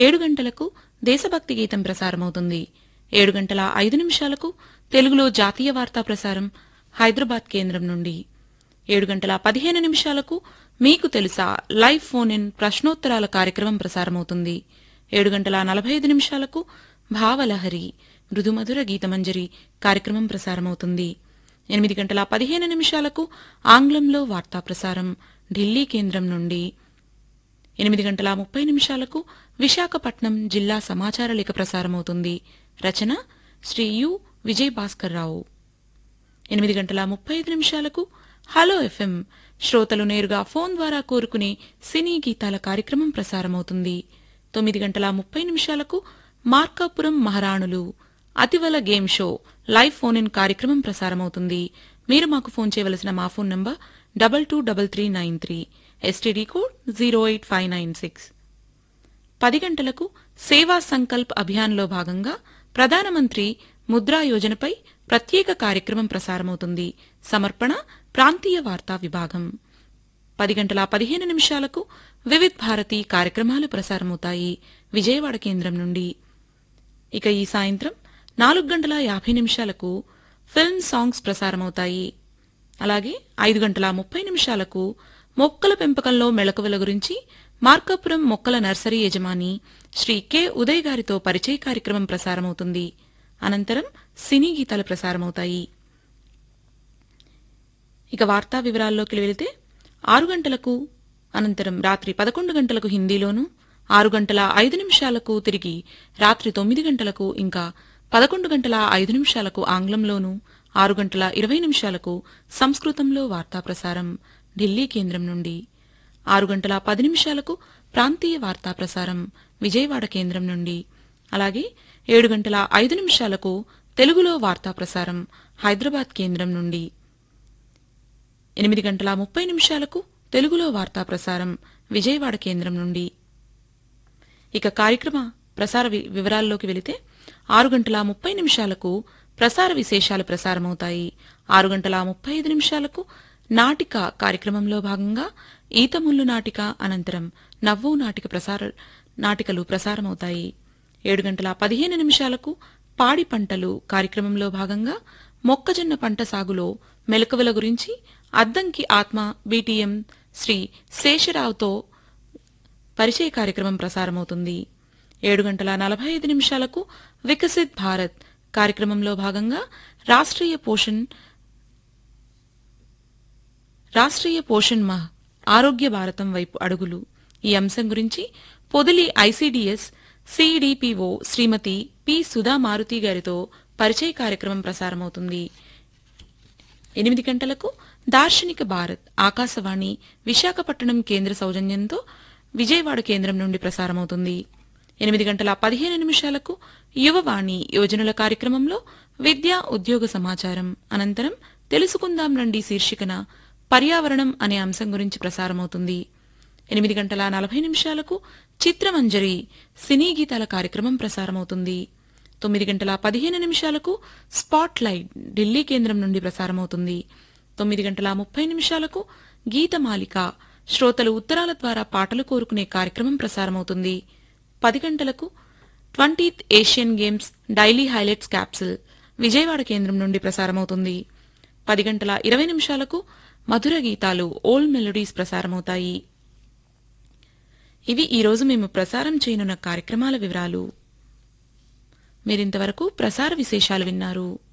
ఏడు గంటలకు దేశభక్తి గీతం ప్రసారమవుతుంది ఏడు గంటల ఐదు నిమిషాలకు తెలుగులో జాతీయ వార్తా ప్రసారం హైదరాబాద్ కేంద్రం నుండి ఏడు గంటల పదిహేను నిమిషాలకు మీకు తెలుసా లైవ్ ఫోన్ ఇన్ ప్రశ్నోత్తరాల కార్యక్రమం ప్రసారమవుతుంది ఏడు గంటల నలభై ఐదు నిమిషాలకు భావలహరి మృదుమధుర గీతమంజరి కార్యక్రమం ప్రసారమవుతుంది ఎనిమిది గంటల పదిహేను నిమిషాలకు ఆంగ్లంలో వార్తా ప్రసారం ఢిల్లీ కేంద్రం నుండి ఎనిమిది గంటల ముప్పై నిమిషాలకు విశాఖపట్నం జిల్లా సమాచార లేఖ ప్రసారమవుతుంది రచన శ్రీ యు విజయ్ భాస్కర్ రావు ఎనిమిది గంటల ముప్పై ఐదు నిమిషాలకు హలో ఎఫ్ఎం శ్రోతలు నేరుగా ఫోన్ ద్వారా కోరుకునే సినీ గీతాల కార్యక్రమం ప్రసారమవుతుంది తొమ్మిది గంటల ముప్పై నిమిషాలకు మార్కాపురం మహారాణులు అతివల game show live phone in కార్యక్రమం ప్రసారమవుతుంది మీరు మాకు ఫోన్ చేయవలసిన మా phone number double two double three nine three STD code zero eight five nine six పది గంటలకు సేవా సంకల్ప్ అభియాన్లో భాగంగా ప్రధానమంత్రి ముద్రా యోజనపై ప్రత్యేక కార్యక్రమం ప్రసారమవుతుంది సమర్పణ ప్రాంతీయ వార్తా విభాగం పది గంటల పదిహేను నిమిషాలకు వివిధ్ భారతి కార్యక్రమాలు ప్రసారమవుతాయి విజయవాడ కేంద్రం నుండి ఇక ఈ సాయంత్రం నాలుగు గంటల యాభై నిమిషాలకు ఫిల్మ్ సాంగ్స్ ప్రసారమవుతాయి అలాగే ఐదు గంటల ముప్పై నిమిషాలకు మొక్కల పెంపకంలో మెళకువల గురించి మార్కాపురం మొక్కల నర్సరీ యజమాని శ్రీ కె ఉదయ్ గారితో పరిచయ కార్యక్రమం ప్రసారమవుతుంది అనంతరం సినీ గీతాలు ప్రసారమవుతాయి ఇక వార్తా వివరాల్లోకి వెళితే ఆరు గంటలకు అనంతరం రాత్రి పదకొండు గంటలకు హిందీలోను ఆరు గంటల ఐదు నిమిషాలకు తిరిగి రాత్రి తొమ్మిది గంటలకు ఇంకా పదకొండు గంటల ఐదు నిమిషాలకు ఆంగ్లంలోను ఆరు గంటల ఇరవై నిమిషాలకు సంస్కృతంలో వార్తా ప్రసారం ఢిల్లీ కేంద్రం నుండి ఆరు గంటల పది నిమిషాలకు ప్రాంతీయ వార్తా ప్రసారం విజయవాడ కేంద్రం నుండి అలాగే ఏడు గంటల ఐదు నిమిషాలకు తెలుగులో వార్తా ప్రసారం హైదరాబాద్ కేంద్రం నుండి ఎనిమిది గంటల ముప్పై నిమిషాలకు తెలుగులో వార్తా ప్రసారం విజయవాడ కేంద్రం నుండి ఇక కార్యక్రమ ప్రసార వి- వివరాల్లోకి వెళితే ఆరు గంటల ముప్పై నిమిషాలకు ప్రసార విశేషాలు ప్రసారమవుతాయి ఆరు గంటల ముప్పై ఐదు నిమిషాలకు నాటిక కార్యక్రమంలో భాగంగా ఈతముల్లు నాటిక అనంతరం నవ్వు నాటిక ప్రసార నాటికలు ప్రసారమవుతాయి ఏడు గంటల పదిహేను నిమిషాలకు పాడి పంటలు కార్యక్రమంలో భాగంగా మొక్కజొన్న పంట సాగులో మెలకువల గురించి అద్దంకి ఆత్మ బీటీఎం శ్రీ శేషరావుతో పరిచయ కార్యక్రమం ప్రసారమవుతుంది ఏడు గంటల నలభై ఐదు నిమిషాలకు వికసిత్ భారత్ కార్యక్రమంలో భాగంగా రాష్ట్రీయ పోషణ్ రాష్ట్రీయ పోషణ్ మహ్ ఆరోగ్య భారతం వైపు అడుగులు ఈ అంశం గురించి Podili ICDS CDPO Shrimati P Sudha Maruti గారితో పరిచయ కార్యక్రమం ప్రసారమవుతుంది ఎనిమిది గంటలకు దార్శనిక భారత్ ఆకాశవాణి విశాఖపట్నం కేంద్ర సౌజన్యంతో విజయవాడ కేంద్రం నుండి ప్రసారమవుతుంది ఎనిమిది గంటల పదిహేను నిమిషాలకు యువవాణి యోజనల కార్యక్రమంలో విద్యా ఉద్యోగ సమాచారం అనంతరం తెలుసుకుందాం రండి శీర్షికన పర్యావరణం అనే అంశం గురించి ప్రసారమవుతుంది ఎనిమిది గంటల నలభై నిమిషాలకు చిత్రమంజరి సినీ గీతాల కార్యక్రమం ప్రసారమవుతుంది తొమ్మిది గంటల పదిహేను నిమిషాలకు స్పాట్ లైట్ ఢిల్లీ కేంద్రం నుండి ప్రసారమవుతుంది తొమ్మిది గంటల ముప్పై నిమిషాలకు గీతమాలిక శ్రోతలు ఉత్తరాల ద్వారా పాటలు కోరుకునే కార్యక్రమం ప్రసారమవుతుంది పది గంటలకు twentieth Asian games daily highlights capsule Vijayawada కేంద్రం నుండి ప్రసారమవుతుంది పది గంటల ఇరవై నిమిషాలకు మధుర గీతాలు ఓల్డ్ మెలోడీస్ ప్రసారమవుతాయి ఇవి ఈరోజు మేము ప్రసారం చేయనున్న కార్యక్రమాల వివరాలు మీరింతవరకు ప్రసార విశేషాలు విన్నారు